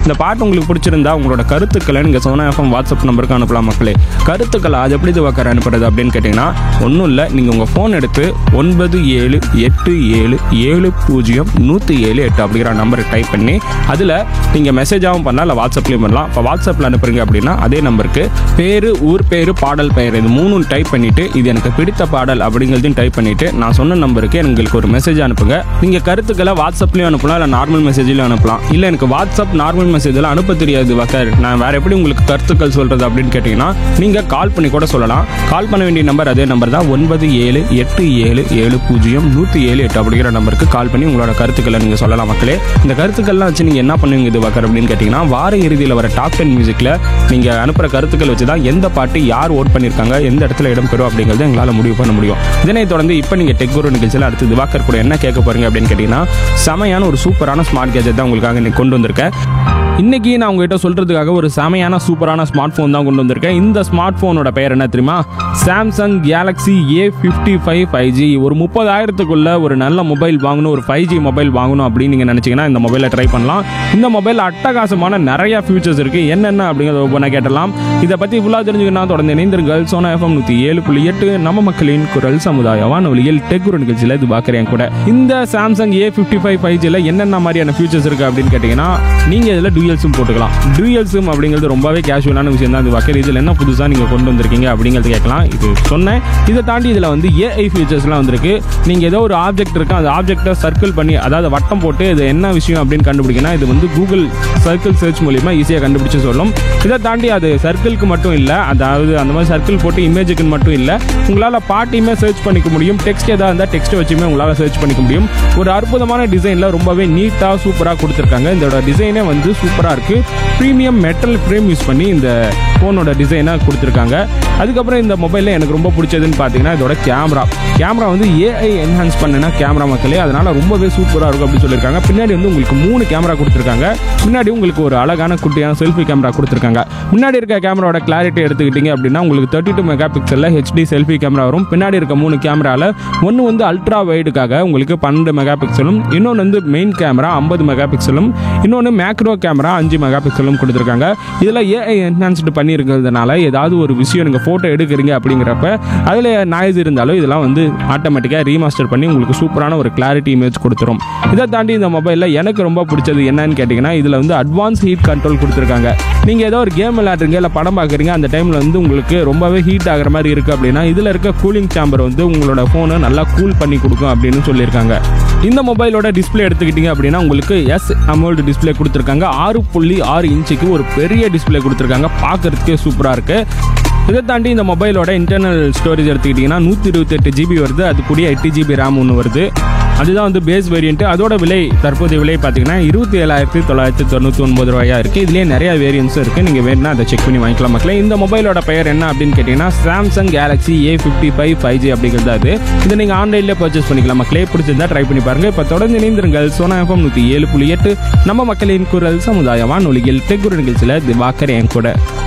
இந்த பாட்டு உங்களுக்கு பிடிச்சிருந்தா உங்களோட கருத்துக்களை நீங்கள் சோனா எஃப்எம் வாட்ஸ்அப் நம்பருக்கு அனுப்பலாம் மக்களே கருத்துக்களை அது எப்படி திவாகர் அனுப்புறது அப்படின்னு கேட்டிங்கன்னா ஒன்றும் இல்லை நீங்கள் உங்கள் ஃபோன் எடுத்து ஒன்பது ஏழு எட்டு ஏழு ஏழு பூஜ்ஜியம் நூற்றி ஏழு எட்டு அப்படிங்கிற நம்பருக்கு டைப் பண்ணி அதில் நீங்கள் மெசேஜாகவும் பண்ணலாம் இல்லை வாட்ஸ்அப்லேயும் பண்ணலாம் இப்போ வாட்ஸ்அப்பில் அனுப்புறீங்க அப்படின்னா அதே நம்பருக்கு பேர் ஊர் பேர் பாடல் பெயர் இது மூணும் டைப் பண்ணிவிட்டு இது எனக்கு பிடித்த பாடல் அப்படிங்கிறதையும் டைப் பண்ணிவிட்டு நான் சொன்ன நம்பருக்கு எங்களுக்கு ஒரு மெசேஜ் அனுப்புங்க நீங்கள் கருத்துக்களை வாட்ஸ்அப்லேயும் அனுப்பலாம் இல்லை நார்மல் மெசேஜ்லையும் அனுப்பலாம் இல்லை எனக்கு வாட்ஸ்அப் நார்மல் மெசேஜில் அனுப்ப தெரியாது வக்கர் நான் வேறு எப்படி உங்களுக்கு கருத்துக்கள் சொல்கிறது அப்படின்னு கேட்டிங்கன்னா நீங்கள் கால் பண்ணி கூட சொல்லலாம் கால் பண்ண வேண்டிய நம்பர் அதே நம்பர் தான் ஒன்பது ஏழு எட்டு ஏழு ஏழு பூஜ்ஜியம் நூற்றி ஏழு எட்டு அப்படிங்கிற நம்பருக்கு கால் பண்ணி உங்களோட கருத்துக்களை நீங்கள் சொல்லலாம் மக்களே இந்த கருத்துக்கள்லாம் வச்சு நீங்கள் என்ன பண்ணுவீங்க இது வக்கர் அப்படின்னு கேட்டிங்கன்னா வார இறுதியில் வர டாப் டென் மியூசிக்கில் நீங்கள் அனுப்புகிற கருத்துக்கள் வச்சு தான் எந்த பாட்டு யார் ஓட் பண்ணியிருக்காங்க எந்த இடத்துல இடம்பெறும் அப்படிங்கிறத எங்களால் முடிவு பண்ண முடியும் இதனைத் தொடர்ந்து இப்போ நீங்கள் டெக் குரு நிகழ்ச்சியில் அடுத்து திவாகர் கூட என்ன கேட்க போறீங்க அப்படின்னு கேட்டிங்கன்னா செமையான ஒரு சூப்பரான ஸ்மார்ட் கேஜெட் தான் உங்களுக்காக இன்னைக்கு கொண்டு வந்திருக்கேன் இன்னைக்கு நான் உங்ககிட்ட சொல்றதுக்காக ஒரு செமையான சூப்பரான ஸ்மார்ட் ஃபோன் தான் கொண்டு வந்திருக்கேன் இந்த ஸ்மார்ட் ஃபோனோட பெயர் என்ன தெரியுமா Samsung Galaxy A fifty five five G ஒரு முப்பதாயிரத்துக்குள்ள ஒரு நல்ல மொபைல் வாங்கணும் ஒரு ஃபைவ் ஜி மொபைல் வாங்கணும் அப்படின்னு நீங்கள் நினச்சிங்கன்னா இந்த மொபைலை ட்ரை பண்ணலாம் இந்த மொபைல் அட்டகாசமான நிறைய ஃபியூச்சர்ஸ் இருக்கு என்னென்ன அப்படிங்கிறத ஒவ்வொன்றா கேட்டலாம் இதை பற்றி ஃபுல்லாக தெரிஞ்சுக்கணும் தொடர்ந்து இணைந்திருங்கள் சோனா எஃப்எம் நூற்றி ஏழு புள்ளி எட்டு நம்ம மக்களின் குரல் சமுதாய வானொலியில் டெக்குரு நிகழ்ச்சியில் இது பார்க்குறேன் கூட இந்த Samsung A fifty five five ஜியில் என்னென்ன மாதிரியான ஃபியூச்சர்ஸ் இருக்குது அப்படின்னு கேட்டிங்கன்னா நீங்கள் இதில் டூயல் சிம் போட்டுக்கலாம் டூயல் சிம் அப்படிங்கிறது ரொம்பவே கேஷுவலான விஷயம் தான் இது வக்கர் இதில் என்ன புதுசாக நீங்கள் கொண்டு வந்திருக்கீங்க அப்படிங்கிறது கேட்கலாம் இது சொன்னேன் இதை தாண்டி இதில் வந்து ஏஐ ஃபீச்சர்ஸ்லாம் வந்திருக்கு நீங்கள் ஏதோ ஒரு ஆப்ஜெக்ட் இருக்கு அந்த ஆப்ஜெக்ட்டை சர்க்கிள் பண்ணி அதாவது வட்டம் போட்டு இது என்ன விஷயம் அப்படின்னு கண்டுபிடிக்கணும் இது வந்து கூகுள் சர்க்கிள் சர்ச் மூலியமா ஈஸியாக கண்டுபிடிச்சு சொல்லும் இதை தாண்டி அது சர்க்கிள்க்கு மட்டும் இல்லை அதாவது அந்த மாதிரி சர்க்கிள் போட்டு இமேஜுக்கு மட்டும் இல்லை உங்களால் பாட்டையுமே சர்ச் பண்ணிக்க முடியும் டெக்ஸ்ட் எதாவது இருந்தால் டெக்ஸ்ட் வச்சுமே உங்களால் சர்ச் பண்ணிக்க முடியும் ஒரு அற்புதமான டிசைனில் ரொம்பவே நீட்டாக சூப்பராக கொடுத்துருக்காங்க இதோட டிசைனே வந்து சூப்பராக இருக்குது ப்ரீமியம் மெட்டல் ஃப்ரேம் யூஸ் பண்ணி இந்த ஃபோனோட டிசைனை கொடுத்துருக்காங்க அதுக்கப்புறம் இந்த மொபைலில் எனக்கு ரொம்ப பிடிச்சதுன்னு பார்த்தீங்கன்னா இதோட கேமரா கேமரா வந்து ஏஐ என்ஹான்ஸ் பண்ணின கேமரா மக்களே அதனால ரொம்பவே சூப்பராக இருக்கும் அப்படின்னு சொல்லியிருக்காங்க பின்னாடி வந்து உங்களுக்கு மூணு கேமரா கொடுத்துருக்காங்க முன்னாடி உங்களுக்கு ஒரு அழகான குட்டியான செல்ஃபி கேமரா கொடுத்துருக்காங்க முன்னாடி இருக்க கேமராவோட கிளாரிட்டி எடுத்துக்கிட்டீங்க அப்படின்னா உங்களுக்கு தேர்ட்டி டூ மெகா பிக்சலில் ஹெச்டி செல்ஃபி கேமரா வரும் பின்னாடி இருக்க மூணு கேமராவில் ஒன்று வந்து அல்ட்ரா வைடுக்காக உங்களுக்கு பன்னெண்டு மெகா பிக்சலும் இன்னொன்று வந்து மெயின் கேமரா ஐம்பது மெகா பிக்சலும் இன்னொன்று மேக்ரோ கேமரா அஞ்சு மெகா பிக்சலும் கொடுத்துருக்காங்க இதில் ஏஐ என்ஹான்ஸ்டு பண்ணியிருக்கிறதுனால ஏதாவது ஒரு விஷயம் நீங்கள் ஃபோட்டோ எடுக்கிறீங்க அப்படிங்கிறப்ப அதில் நாய்ஸ் இருந்தாலும் இதெல்லாம் வந்து ஆட்டோமேட்டிக்காக ரீமாஸ்டர் பண்ணி உங்களுக்கு சூப்பரான ஒரு கிளாரிட்டி இமேஜ் கொடுத்துரும் இதை தாண்டி இந்த மொபைலில் எனக்கு ரொம்ப பிடிச்சது என்னன்னு கேட்டிங்கன்னா இதில் வந்து அட்வான்ஸ் ஹீட் கண்ட்ரோல் கொடுத்துருக்காங்க நீங்கள் ஏதோ ஒரு கேம் விளையாடுறீங்க இல்லை படம் பார்க்குறீங்க அந்த டைமில் வந்து உங்களுக்கு ரொம்பவே ஹீட் ஆகிற மாதிரி இருக்குது அப்படின்னா இதில் இருக்க கூலிங் சாம்பர் வந்து உங்களோட ஃபோனை நல்லா கூல் பண்ணி கொடுக்கும் அப்படின்னு சொல்லியிருக்காங்க இந்த மொபைலோட டிஸ்ப்ளே எடுத்துக்கிட்டீங்க அப்படின்னா உங்களுக்கு எஸ் அமௌல்டு டிஸ்ப்ளே கொடுத்துருக்காங்க ஆறு புள்ளி ஆறு இன்ச்சுக்கு ஒரு பெரிய டிஸ்ப்ளே கொடுத்துருக்காங்க பார்க்கறதுக்கே சூப்பராக இருக்குது இதை தாண்டி இந்த மொபைலோட இன்டர்னல் ஸ்டோரேஜ் எடுத்துக்கிட்டிங்கன்னா நூற்றி இருபத்தெட்டு ஜிபி வருது அது கூடிய எட்டு ஜிபி ரேம் ஒன்று வருது அதுதான் வந்து பேஸ் வேரியன்ட் அதோட விலை தற்போதைய விலை பார்த்தீங்கன்னா இருபத்தி ஏழாயிரத்தி தொள்ளாயிரத்தி தொண்ணூற்றி ஒன்பது ரூபாயா இருக்குது இதுலேயே நிறைய வேரியன்ஸும் இருக்குது நீங்கள் வேணும்னா அதை செக் பண்ணி வாங்கிக்கலாம் மக்களே இந்த மொபைலோட பெயர் என்ன அப்படின்னு கேட்டிங்கன்னா Samsung Galaxy A fifty five five G அப்படிங்கிறது அது இதை நீங்கள் ஆன்லைன்லேயே பர்ச்சேஸ் பண்ணிக்கலாம் மக்களே பிடிச்சிருந்தா ட்ரை பண்ணி பாருங்கள் இப்போ தொடர்ந்து இணைந்திருங்கள் சோனா எஃப்எம் நூற்றி ஏழு புள்ளி எட்டு நம்ம மக்களின் குரல் சமுதாய வானொலியில் டெக்குரு நிகழ்ச்சியில் திவாகர் என் கூட